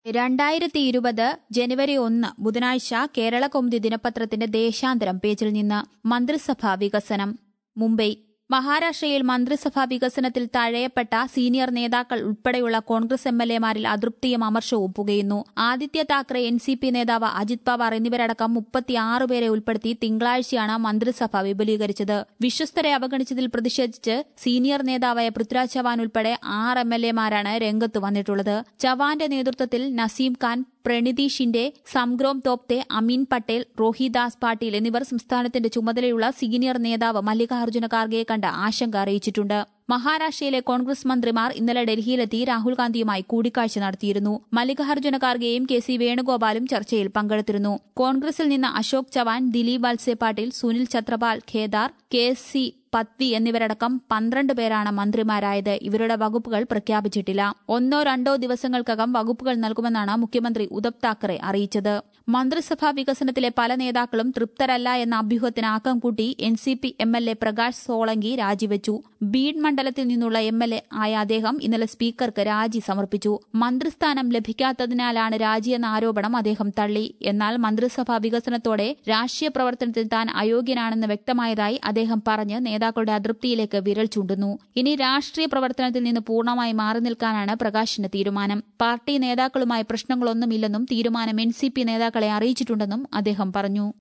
രണ്ടായിരത്തി ഇരുപത് ജനുവരി ഒന്ന് ബുധനാഴ്ച കേരള കൗമുദി ദിനപത്രത്തിന്റെ ദേശാന്തരം പേജിൽ നിന്ന് മന്ത്രിസഭാ വികസനം മുംബൈ മഹാരാഷ്ട്രയിൽ മന്ത്രിസഭാ വികസനത്തിൽ തഴയപ്പെട്ട സീനിയർ നേതാക്കൾ ഉൾപ്പെടെയുള്ള കോൺഗ്രസ് എം എൽ എമാരിൽ അതൃപ്തിയും അമർഷവും പുകയുന്നു Aaditya Thackeray N C P നേതാവ് അജിത് പവാർ എന്നിവരടക്കം മുപ്പത്തിയാറ് പേരെ ഉൾപ്പെടുത്തി തിങ്കളാഴ്ചയാണ് മന്ത്രിസഭ വിപുലീകരിച്ചത് വിശ്വസ്തരെ അവഗണിച്ചതിൽ പ്രതിഷേധിച്ച് സീനിയർ നേതാവായ പൃഥ്വിരാജ് ചവാൻ ഉൾപ്പെടെ ആറ് എം എൽ എമാരാണ് രംഗത്ത് വന്നിട്ടുള്ളത് ചവാന്റെ നേതൃത്വത്തിൽ നസീം ഖാൻ പ്രണിതി ഷിൻഡെ സംഗ്രോം തോപ്തെ അമീൻ പട്ടേൽ റോഹിദാസ് പാട്ടീൽ എന്നിവർ സംസ്ഥാനത്തിന്റെ ചുമതലയുള്ള സീനിയർ നേതാവ് മല്ലികാർജ്ജുന ഖാർഗെയെ കണ്ട് ആശങ്ക അറിയിച്ചിട്ടുണ്ട് മഹാരാഷ്ട്രയിലെ കോൺഗ്രസ് മന്ത്രിമാർ ഇന്നലെ ഡൽഹിയിലെത്തി രാഹുൽ ഗാന്ധിയുമായി കൂടിക്കാഴ്ച നടത്തിയിരുന്നു മല്ലികാർജ്ജുന ഖാർഗെയും കെ സി വേണുഗോപാലും ചർച്ചയിൽ പങ്കെടുത്തിരുന്നു കോൺഗ്രസിൽ നിന്ന് അശോക് ചവാൻ ദിലീപ് വത്സെ പാട്ടീൽ സുനിൽ ഛത്രപാൽ ഖേദാർ കെ സി പത്വി എന്നിവരടക്കം പന്ത്രണ്ട് പേരാണ് മന്ത്രിമാരായത് ഇവരുടെ വകുപ്പുകൾ പ്രഖ്യാപിച്ചിട്ടില്ല ഒന്നോ രണ്ടോ ദിവസങ്ങൾക്കകം വകുപ്പുകൾ നൽകുമെന്നാണ് മുഖ്യമന്ത്രി ഉദ്ധവ് താക്കറെ അറിയിച്ചത് മന്ത്രിസഭാ വികസനത്തിലെ പല നേതാക്കളും തൃപ്തരല്ല എന്ന അഭ്യൂഹത്തിന് ആക്കം കൂട്ടി N C P M L A Prakash Solanki രാജിവെച്ചു ബീഡ് മണ്ഡലത്തിൽ നിന്നുള്ള എം എൽ എ ആയ അദ്ദേഹം ഇന്നലെ സ്പീക്കർക്ക് രാജി സമർപ്പിച്ചു മന്ത്രിസ്ഥാനം ലഭിക്കാത്തതിനാലാണ് രാജിയെന്ന ആരോപണം അദ്ദേഹം തള്ളി എന്നാൽ മന്ത്രിസഭാ വികസനത്തോടെ രാഷ്ട്രീയ പ്രവർത്തനത്തിൽ താൻ അയോഗ്യനാണെന്ന് വ്യക്തമായതായി അദ്ദേഹം പറഞ്ഞ് നേതാക്കളുടെ അതൃപ്തിയിലേക്ക് വിരൽ ചൂണ്ടുന്നു ഇനി രാഷ്ട്രീയ പ്രവർത്തനത്തിൽ നിന്ന് പൂർണ്ണമായി മാറി നിൽക്കാനാണ് പ്രകാശിന്റെ തീരുമാനം പാർട്ടി നേതാക്കളുമായി പ്രശ്നങ്ങളൊന്നുമില്ലെന്നും തീരുമാനം എൻ സി പി നേതാക്കളെ അറിയിച്ചിട്ടുണ്ടെന്നും അദ്ദേഹം പറഞ്ഞു